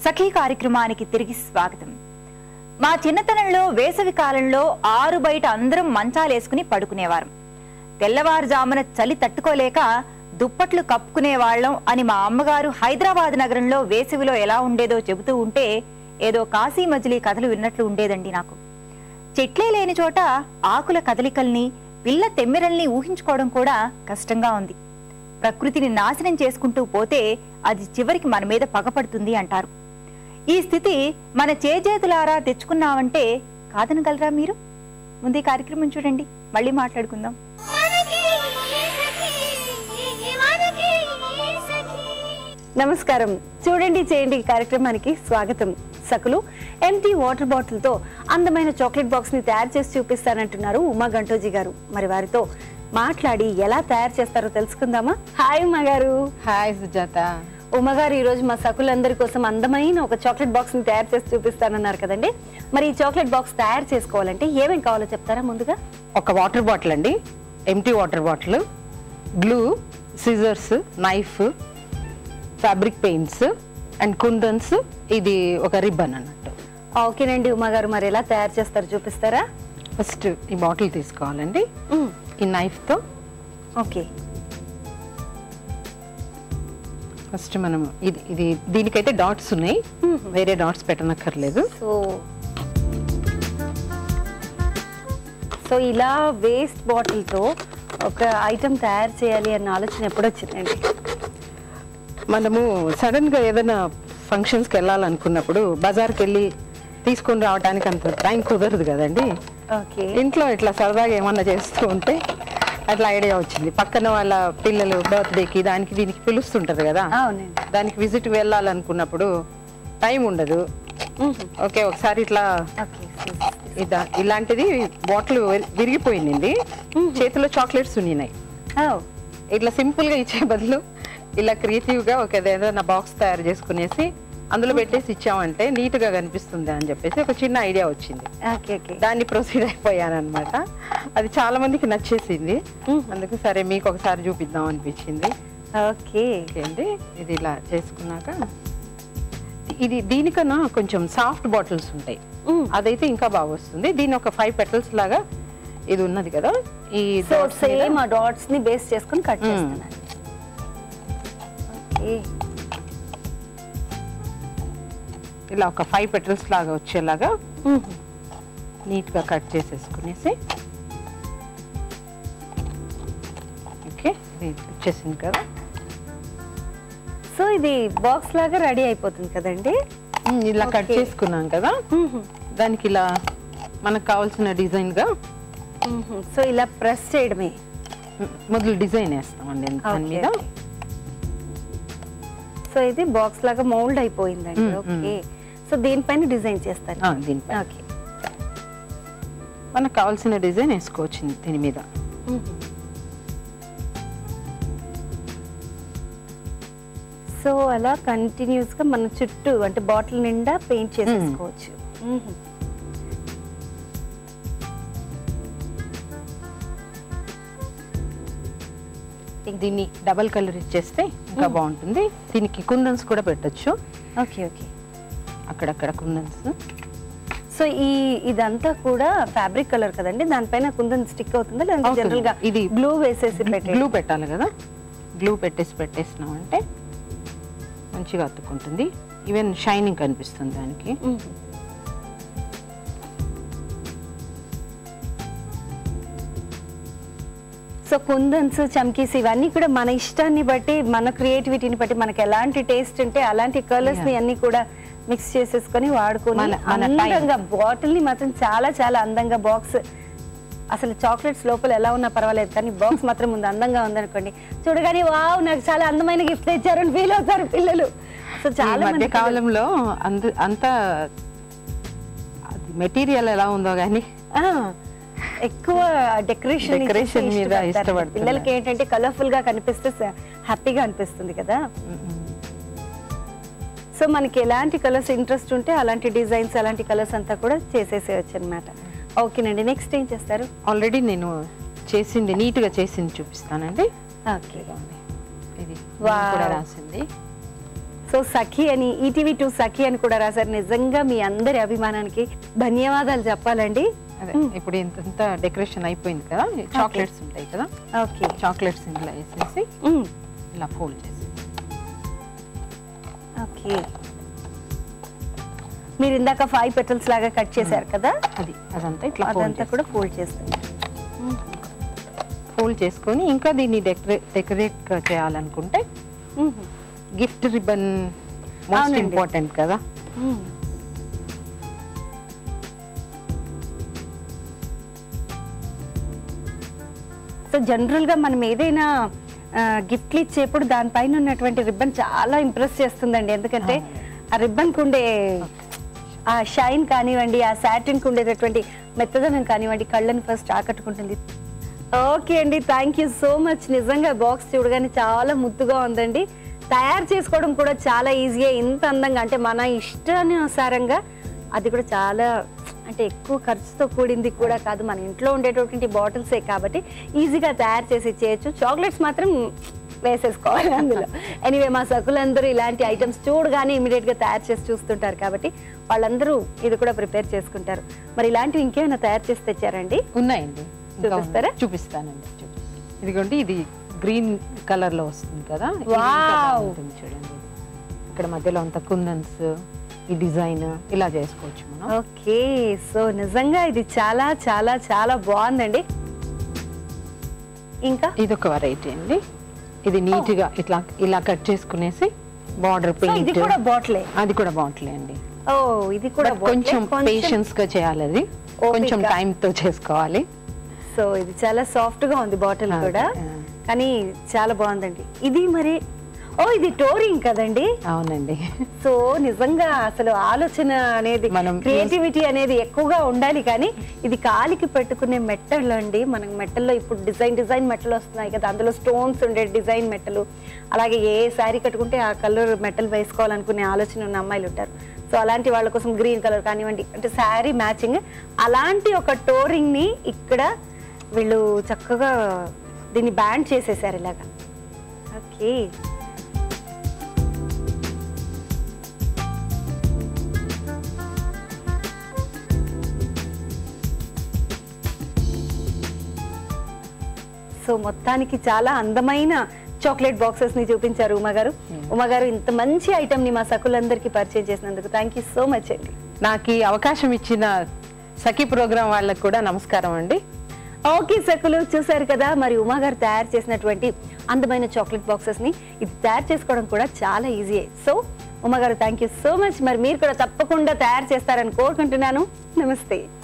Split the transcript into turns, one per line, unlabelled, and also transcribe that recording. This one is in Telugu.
సఖీ కార్యక్రమానికి తిరిగి స్వాగతం మా చిన్నతనంలో వేసవి కాలంలో ఆరు బయట అందరం మంచాలేసుకుని పడుకునేవారం తెల్లవారుజామున చలి తట్టుకోలేక దుప్పట్లు కప్పుకునేవాళ్లం అని మా అమ్మగారు హైదరాబాద్ నగరంలో వేసవిలో ఎలా ఉండేదో చెబుతూ ఉంటే ఏదో కాశీ మజిలీ కథలు విన్నట్లు ఉండేదండి నాకు చెట్లే లేని చోట ఆకుల కదలికల్ని పిల్ల తెమ్మెరల్ని ఊహించుకోవడం కూడా కష్టంగా ఉంది ప్రకృతిని నాశనం చేసుకుంటూ పోతే అది చివరికి మన మీద పగపడుతుంది అంటారు ఈ స్థితి మన చేజేతులారా తెచ్చుకున్నామంటే కాదనగలరా మీరు ముందు ఈ కార్యక్రమం చూడండి మళ్ళీ మాట్లాడుకుందాం
మనకి సఖీ మనకి సఖీ
నమస్కారం చూడండి చేయండి కార్యక్రమానికి స్వాగతం సకులు ఎంటీ వాటర్ బాటిల్ తో అందమైన చాక్లెట్ బాక్స్ ని తయారు చేసి చూపిస్తానంటున్నారు ఉమా గంటోజీ గారు మరి వారితో మాట్లాడి ఎలా తయారు చేస్తారో తెలుసుకుందామా హాయ్ ఉమా గారు
హాయ్ సుజాత
ఉమా గారు ఈ రోజు మా సకులందరి కోసం అందమైన ఒక చాక్లెట్ బాక్స్ ని తయారు చేసి చూపిస్తానన్నారు కదండి మరి ఈ చాక్లెట్ బాక్స్ తయారు చేసుకోవాలంటే ఏమేం కావాలో చెప్తారా ముందుగా
ఒక వాటర్ బాటిల్ అండి empty water bottle glue scissors knife fabric paints and kundans ఇది ఒక రిబ్బన్ అన్నట్టు
ఓకేనండి ఉమా గారు మరి ఎలా తయారు చేస్తారో చూపిస్తారా
ఫస్ట్ ఈ బాటిల్ తీసుకోవాలండి ఈ నైఫ్తో
ఓకే
ఫస్ట్ మనం ఇది ఇది దీనికైతే డాట్స్ ఉన్నాయి వేరే డాట్స్ పెట్టనక్కర్లేదు
సో సో ఇలా వేస్ట్ బాటిల్తో ఒక ఐటమ్ తయారు చేయాలి అన్న ఆలోచన ఎప్పుడు వచ్చిందండి
మనము సడన్ గా ఏదైనా ఫంక్షన్స్కి వెళ్ళాలనుకున్నప్పుడు బజార్కి వెళ్ళి తీసుకొని రావడానికి అంత టైం కుదరదు కదండి
ఓకే
ఇంట్లో ఇట్లా సరదాగా ఏమన్నా చేస్తూ ఉంటే అట్లా ఐడియా వచ్చింది పక్కన వాళ్ళ పిల్లలు బర్త్డేకి దానికి దీనికి పిలుస్తుంటారు కదా
అవునండి
దానికి విజిట్ వెళ్ళాలనుకున్నప్పుడు టైం ఉండదు ఓకే ఒకసారి ఇట్లా
ఓకే
ఇదా ఇలాంటిది బాటిల్ విరిగిపోయింది చేతిలో చాక్లెట్స్ ఉన్నాయి ఇట్లా సింపుల్ గా ఇచ్చే బదులు ఇలా క్రియేటివ్ గా ఒక ఏదైనా బాక్స్ తయారు చేసుకునేసి అందులో పెట్టేసి ఇచ్చామంటే నీట్ గా కనిపిస్తుంది అని చెప్పేసి ఒక చిన్న ఐడియా వచ్చింది
ఓకే ఓకే
దాన్ని ప్రొసీడ్ అయిపోయాను అనమాట అది చాలా మందికి నచ్చేసింది అందుకు సరే మీకు ఒకసారి చూపిద్దాం అనిపించింది
ఓకే
ఓకే అండి ఇది ఇలా చేసుకున్నాక ఇది దీనికన్నా కొంచెం సాఫ్ట్ బాటిల్స్ ఉంటాయి అదైతే ఇంకా బాగా వస్తుంది దీని ఒక ఫైవ్ పెటల్స్ లాగా ఇది ఉన్నది కదా ఈ
సో
dots మీద-
సేమ్ ఆ డాట్స్ ని బేస్ చేసుకొని కట్
మ్మ్.
చేస్తున్నాను ఓకే
ఇలా ఒక ఫైవ్ పెటల్స్ లాగా వచ్చేలాగా నీట్ గా కట్ చేసేసుకునేసి ఓకే ఇది వచ్చేసింది కదా
సో ఇది బాక్స్ లాగా రెడీ అయిపోతుంది కదండి
ఉమ్, ఇలా కట్
Okay.
చేసుకున్నాం కదా దానికి ఇలా మనకు కావాల్సిన డిజైన్ గా
సో ఇలా ప్రెస్ చేయడమే
ఉమ్, మొదలు డిజైన్ వేస్తామండి దాని
Okay,
మీద
okay. సో ఇది బాక్స్ లాగా మౌల్డ్ అయిపోయిందండి
మ్మ్,
ఓకే సో దీనిపైన డిజైన్ చేస్తారు
ఆ, దీనిపై
ఓకే
మనకు కావాల్సిన డిజైన్ వేసుకోవచ్చు దీని మీద
సో అలా కంటిన్యూస్ గా మన చుట్టూ అంటే బాటిల్ నిండా పెయింట్ చేసేసుకోవచ్చు మ్మ్.
దీన్ని డబల్ కలర్ ఇచ్చేస్తే ఇంకా బాగుంటుంది దీనికి కుందన్స్ కూడా పెట్టొచ్చు
ఓకే ఓకే
అక్కడక్కడ కుందన్స్
సో ఈ ఇదంతా కూడా ఫ్యాబ్రిక్ కలర్ కదండి దానిపైన కుందన్ స్టిక్ అవుతుందా లేదంటే
అవుతుంది.
జనరల్ గా
ఇది
గ్లూ వేసేసి పెట్టే
గ్లూ పెట్టాలి కదా గ్లూ పెట్టేసి పెట్టేసినాం అంటే మంచిగా అతుక్కుంటుంది ఈవెన్ షైనింగ్ కనిపిస్తుంది దానికి
సో కుందన్స్ చమ్కీస్ ఇవన్నీ కూడా మన ఇష్టాన్ని బట్టి మన క్రియేటివిటీని బట్టి మనకి ఎలాంటి టేస్ట్ ఉంటే అలాంటి కలర్స్ ని
Yeah.
అన్ని కూడా మిక్స్ చేసేసుకొని వాడుకొని
మన- మన time.
అందంగా బాటిల్ ని మాత్రం చాలా చాలా అందంగా బాక్స్ అసలు చాక్లెట్స్ లోపల ఎలా ఉన్నా పర్వాలేదు కానీ బాక్స్ మాత్రం ముందు అందంగా ఉందనుకోండి చూడగానే వావ్ నాకు చాలా అందమైన గిఫ్ట్ తెచ్చారని ఫీల్ అవుతారు పిల్లలు సో
ఈ
చాలా
మధ్య
మంది పిల్లలు-
కాలంలో అంత అంత మెటీరియల్ ఎలా ఉందో కానీ
ఆ, ఎక్కువ డెకరేషన్
Decoration మీద ఇష్టపడుతున్నారు.
పిల్లలకి ఏంటంటే కలర్ఫుల్ గా కనిపిస్తే హ్యాపీగా అనిపిస్తుంది కదా సో మనకి ఎలాంటి కలర్స్ ఇంట్రెస్ట్ ఉంటే అలాంటి డిజైన్స్ అలాంటి కలర్స్ అంతా కూడా చేసేసేయచ్చు అనమాట ఓకేనండి నెక్స్ట్ ఏం చేస్తారు
ఆల్రెడీ నేను చేసింది నీట్ గా చేసింది చూపిస్తానండి
ఓకే
ఇది
Wow.
కూడా రాసింది
సో సఖి అని ఈటీవీ టూ సఖి అని కూడా రాశారు నిజంగా మీ అందరి అభిమానానికి ధన్యవాదాలు చెప్పాలండి
అదే ఇప్పుడు ఇంత ఇంత డెకరేషన్ అయిపోయింది కదా చాక్లెట్స్ ఉంటాయి కదా
ఓకే
చాక్లెట్స్ ఇందులో వేసేసి ఇలా ఫోల్డ్ చేసి
ఓకే మీరు ఇందాక ఫైవ్ పెటల్స్ లాగా కట్ చేశారు కదా
అది అదంతా ఇట్లా
అదంతా కూడా ఫోల్డ్ చేస్తుంది
ఫోల్డ్ చేసుకొని ఇంకా దీన్ని డెకరేట్ డెకరేట్ చేయాలనుకుంటే గిఫ్ట్ రిబన్ మోస్ట్
అవునండి.
ఇంపార్టెంట్ కదా
సో జనరల్ గా మనం ఏదైనా గిఫ్ట్లు ఇచ్చేప్పుడు దానిపైన ఉన్నటువంటి రిబ్బన్ చాలా ఇంప్రెస్ చేస్తుందండి ఎందుకంటే ఆ రిబ్బన్ కు ఉండే ఆ షైన్ కానివ్వండి ఆ సాటిన్ కు ఉండేటటువంటి మెత్తదనం కానివ్వండి కళ్ళని ఫస్ట్ ఆకట్టుకుంటుంది ఓకే అండి థ్యాంక్ యూ సో మచ్ నిజంగా బాక్స్ చూడగానే చాలా ముద్దుగా ఉందండి తయారు చేసుకోవడం కూడా చాలా ఈజీగా ఇంత అందంగా అంటే మన ఇష్టానుసారంగా అది కూడా చాలా అంటే ఎక్కువ ఖర్చుతో కూడింది కూడా కాదు మన ఇంట్లో ఉండేటటువంటి బాటిల్సే కాబట్టి ఈజీగా తయారు చేసి ఇచ్చేయచ్చు చాక్లెట్స్ మాత్రం వేసేసుకోవాలి అందులో ఎనీవే మా సకులందరూ ఇలాంటి ఐటమ్స్ చూడగానే ఇమీడియట్ గా తయారు చేసి చూస్తుంటారు కాబట్టి వాళ్ళందరూ ఇది కూడా ప్రిపేర్ చేసుకుంటారు మరి ఇలాంటివి ఇంకేమైనా తయారు చేసి తెచ్చారండి
ఉన్నాయండి ఇంకా
చూపిస్తారా?
ఉన్నాయి. చూపిస్తానండి చూపిస్తాను. ఇదిగోండి ఇది గ్రీన్ కలర్ లో వస్తుంది కదా ఇది ఇంకా
Wow.
బాగుంటుంది చూడండి ఇది. ఇక్కడ మధ్యలో అంత కుందన్స్ ఈ డిజైన్ ఇలా చేసుకోవచ్చు మనం
ఓకే సో నిజంగా ఇది చాలా చాలా చాలా బాగుందండి ఇంకా
ఇది ఒక వెరైటీ అండి ఇది నీట్ గా ఇట్లా ఇలా కట్ చేసుకునేసి బార్డర్
సో ఇది
పెయింట్
కూడా బాటిలే
అది కూడా బాగుంటుంది అండి
ఓ ఇది కూడా
But కొంచెం పేషెన్స్ గా చేయాలి అది
ఓపిక.
కొంచెం time తో చేసుకోవాలి
సో ఇది చాలా సాఫ్ట్ గా ఉంది బాటిల్
ఆ,
కూడా
ఆ.
కానీ చాలా బాగుందండి ఇది మరి ఓ ఇది టోరింగ్ కదండి
అవునండి
సో నిజంగా అసలు ఆలోచన అనేది
మనం
క్రియేటివిటీ అనేది ఎక్కువగా ఉండాలి కానీ ఇది కాలికి పెట్టుకునే మెట్టలు అండి మనం మెట్టల్లో ఇప్పుడు డిజైన్ డిజైన్ మెట్టలు వస్తున్నాయి కదా అందులో స్టోన్స్ ఉండే డిజైన్ మెట్టలు అలాగే ఏ శారీ కట్టుకుంటే ఆ కలర్ మెట్టలు వేసుకోవాలనుకునే ఆలోచన ఉన్న అమ్మాయిలు ఉంటారు సో అలాంటి వాళ్ళ కోసం గ్రీన్ కలర్ కానివ్వండి అంటే శారీ మ్యాచింగ్ అలాంటి ఒక టోరింగ్ ని ఇక్కడ వీళ్ళు చక్కగా దీన్ని బ్యాండ్ చేసేసారు ఇలాగా ఓకే సో మొత్తానికి చాలా అందమైన చాక్లెట్ బాక్సెస్ ని చూపించారు ఉమా గారు ఉమా గారు ఇంత మంచి ఐటమ్ ని మా సకులందరికీ పరిచయం చేసినందుకు థ్యాంక్ యూ సో మచ్ అండి
నాకు ఈ అవకాశం ఇచ్చిన సఖీ ప్రోగ్రాం వాళ్ళకు కూడా నమస్కారం అండి
ఓకే సకులు చూసారు కదా మరి ఉమా గారు తయారు చేసినటువంటి అందమైన చాక్లెట్ బాక్సెస్ ని ఇది తయారు చేసుకోవడం కూడా చాలా ఈజీ సో ఉమా గారు థ్యాంక్ యూ సో మచ్ మరి మీరు కూడా తప్పకుండా తయారు చేస్తారని కోరుకుంటున్నాను నమస్తే